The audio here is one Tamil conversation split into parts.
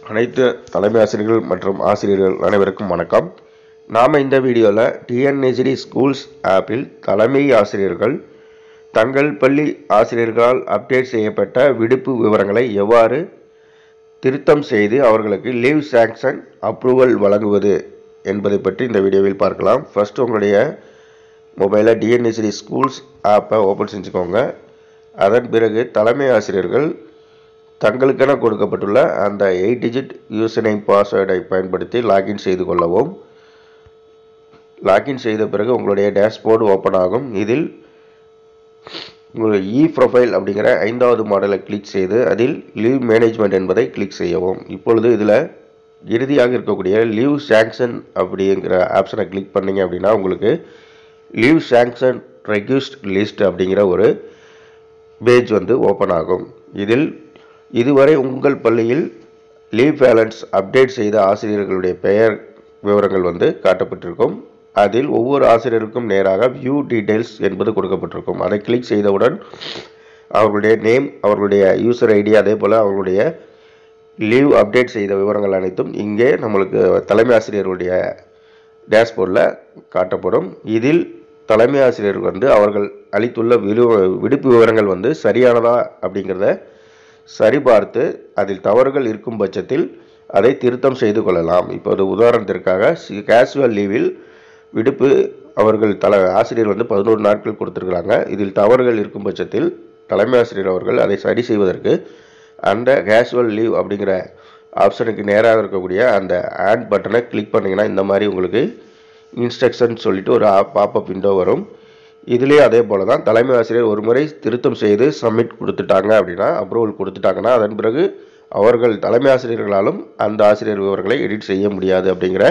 அனைத்து தலைமை ஆசிரியர்கள் மற்றும் ஆசிரியர்கள் அனைவருக்கும் வணக்கம் நாம் இந்த வீடியோவில் டிஎன்எஸ்டி ஸ்கூல்ஸ் ஆப்பில் தலைமை ஆசிரியர்கள் தங்கள் பள்ளி ஆசிரியர்களால் அப்டேட் செய்யப்பட்ட விடுப்பு விவரங்களை எவ்வாறு திருத்தம் செய்து அவர்களுக்கு லீவ் சாங்ஷன் அப்ரூவல் வழங்குவது என்பதை பற்றி இந்த வீடியோவில் பார்க்கலாம் ஃபர்ஸ்ட் உங்களுடைய மொபைலில் டிஎன்எஸ்டி ஸ்கூல்ஸ் ஆப்பை ஓப்பன் செஞ்சுக்கோங்க அதன் பிறகு தலைமை ஆசிரியர்கள் தங்களுக்கென கொடுக்கப்பட்டுள்ள அந்த எயிட் டிஜிட் யூசர் நேம் பாஸ்வேர்டை பயன்படுத்தி லாகின் செய்து கொள்ளவும் லாகின் செய்த பிறகு உங்களுடைய டேஷ்போர்டு ஓப்பன் ஆகும் இதில் உங்களுடைய இ ப்ரொஃபைல் அப்படிங்கிற ஐந்தாவது மாடலை கிளிக் செய்து அதில் லீவ் மேனேஜ்மெண்ட் என்பதை கிளிக் செய்யவும் இப்பொழுது இதில் இறுதியாக இருக்கக்கூடிய லீவ் சாங்ஷன் அப்படிங்கிற ஆப்ஷனை கிளிக் பண்ணீங்க அப்படின்னா உங்களுக்கு லீவ் சாங்ஷன் ரெக்யூஸ்ட் லிஸ்ட் அப்படிங்கிற ஒரு பேஜ் வந்து ஓப்பன் ஆகும் இதில் இதுவரை உங்கள் பள்ளியில் லீவ் பேலன்ஸ் அப்டேட் செய்த ஆசிரியர்களுடைய பெயர் விவரங்கள் வந்து காட்டப்பட்டிருக்கும் அதில் ஒவ்வொரு ஆசிரியருக்கும் நேராக வியூ டீடைல்ஸ் என்பது கொடுக்கப்பட்டிருக்கும் அதை கிளிக் செய்தவுடன் அவர்களுடைய நேம் அவர்களுடைய யூசர் ஐடி அதே போல் அவர்களுடைய லீவ் அப்டேட் செய்த விவரங்கள் அனைத்தும் இங்கே நம்மளுக்கு தலைமை ஆசிரியர்களுடைய டேஷ்போர்டில் காட்டப்படும் இதில் தலைமை ஆசிரியர் வந்து அவர்கள் அளித்துள்ள விழு விடுப்பு விவரங்கள் வந்து சரியானதா அப்படிங்கிறத சரிபார்த்து அதில் தவறுகள் இருக்கும் பட்சத்தில் அதை திருத்தம் செய்து கொள்ளலாம் இப்போது உதாரணத்திற்காக கேஷுவல் லீவில் விடுப்பு அவர்கள் தல ஆசிரியர் வந்து பதினோரு நாட்கள் கொடுத்துருக்குறாங்க இதில் தவறுகள் இருக்கும் பட்சத்தில் தலைமை ஆசிரியர் அவர்கள் அதை சரி செய்வதற்கு அந்த கேஷுவல் லீவ் அப்படிங்கிற ஆப்ஷனுக்கு நேராக இருக்கக்கூடிய அந்த ஆட் பட்டனை கிளிக் பண்ணிங்கன்னா இந்த மாதிரி உங்களுக்கு இன்ஸ்ட்ரக்ஷன் சொல்லிட்டு ஒரு பாப்பப் விண்டோ வரும் இதுலேயே அதே போல் தான் தலைமை ஆசிரியர் ஒரு முறை திருத்தம் செய்து சப்மிட் கொடுத்துட்டாங்க அப்படின்னா அப்ரூவல் கொடுத்துட்டாங்கன்னா அதன் பிறகு அவர்கள் தலைமை ஆசிரியர்களாலும் அந்த ஆசிரியர் விவரங்களை எடிட் செய்ய முடியாது அப்படிங்கிற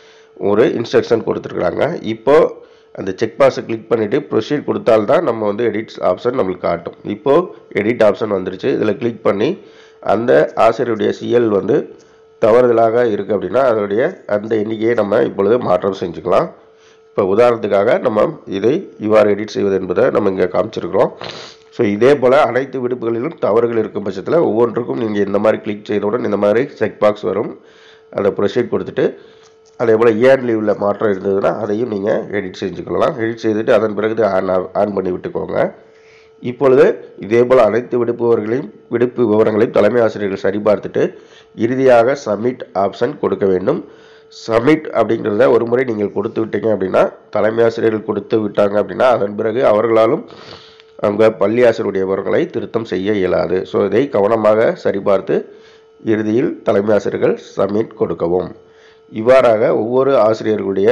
ஒரு இன்ஸ்ட்ரக்ஷன் கொடுத்துருக்குறாங்க இப்போது அந்த செக் பாக்ஸை கிளிக் பண்ணிவிட்டு ப்ரொசீட் கொடுத்தால்தான் நம்ம வந்து எடிட் ஆப்ஷன் நம்மளுக்கு காட்டும் இப்போது எடிட் ஆப்ஷன் வந்துருச்சு இதில் கிளிக் பண்ணி அந்த ஆசிரியருடைய சிஎல் வந்து தவறுதலாக இருக்குது அப்படின்னா அதனுடைய அந்த எண்ணிக்கையை நம்ம இப்பொழுது மாற்றம் செஞ்சுக்கலாம் இப்போ உதாரணத்துக்காக நம்ம இதை இவ்வாறு எடிட் செய்வது என்பதை நம்ம இங்கே காமிச்சிருக்கிறோம் ஸோ இதே போல் அனைத்து விடுப்புகளிலும் தவறுகள் இருக்கும் பட்சத்தில் ஒவ்வொன்றுக்கும் நீங்கள் இந்த மாதிரி கிளிக் செய்தவுடன் இந்த மாதிரி செக் பாக்ஸ் வரும் அதை ப்ரொசீட் கொடுத்துட்டு அதே போல் ஏன் லீவில் மாற்றம் இருந்ததுன்னா அதையும் நீங்கள் எடிட் செஞ்சுக்கொள்ளலாம் எடிட் செய்துட்டு அதன் பிறகு ஆன் ஆன் பண்ணி விட்டுக்கோங்க இப்பொழுது இதே போல் அனைத்து விடுப்புவர்களையும் விடுப்பு விவரங்களையும் தலைமை ஆசிரியர்கள் சரிபார்த்துட்டு இறுதியாக சப்மிட் ஆப்ஷன் கொடுக்க வேண்டும் சப்மிட் அப்படிங்கிறத ஒரு முறை நீங்கள் கொடுத்து விட்டீங்க அப்படின்னா தலைமை ஆசிரியர்கள் கொடுத்து விட்டாங்க அப்படின்னா அதன் பிறகு அவர்களாலும் அவங்க பள்ளி ஆசிரியருடைய விவரங்களை திருத்தம் செய்ய இயலாது ஸோ இதை கவனமாக சரிபார்த்து இறுதியில் தலைமை ஆசிரியர்கள் சப்மிட் கொடுக்கவும் இவ்வாறாக ஒவ்வொரு ஆசிரியர்களுடைய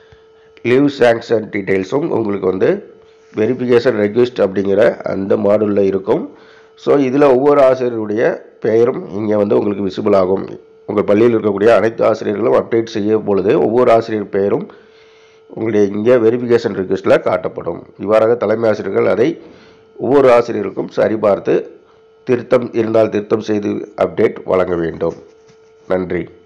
லீவ் சாங்ஷன் டீட்டெயில்ஸும் உங்களுக்கு வந்து வெரிஃபிகேஷன் ரெக்வெஸ்ட் அப்படிங்கிற அந்த மாடலில் இருக்கும் ஸோ இதில் ஒவ்வொரு ஆசிரியருடைய பெயரும் இங்கே வந்து உங்களுக்கு விசிபிள் ஆகும் உங்கள் பள்ளியில் இருக்கக்கூடிய அனைத்து ஆசிரியர்களும் அப்டேட் செய்ய பொழுது ஒவ்வொரு ஆசிரியர் பெயரும் உங்களுடைய இங்கே வெரிஃபிகேஷன் ரிக்வெஸ்ட்டில் காட்டப்படும் இவ்வாறாக தலைமை ஆசிரியர்கள் அதை ஒவ்வொரு ஆசிரியருக்கும் சரிபார்த்து திருத்தம் இருந்தால் திருத்தம் செய்து அப்டேட் வழங்க வேண்டும் நன்றி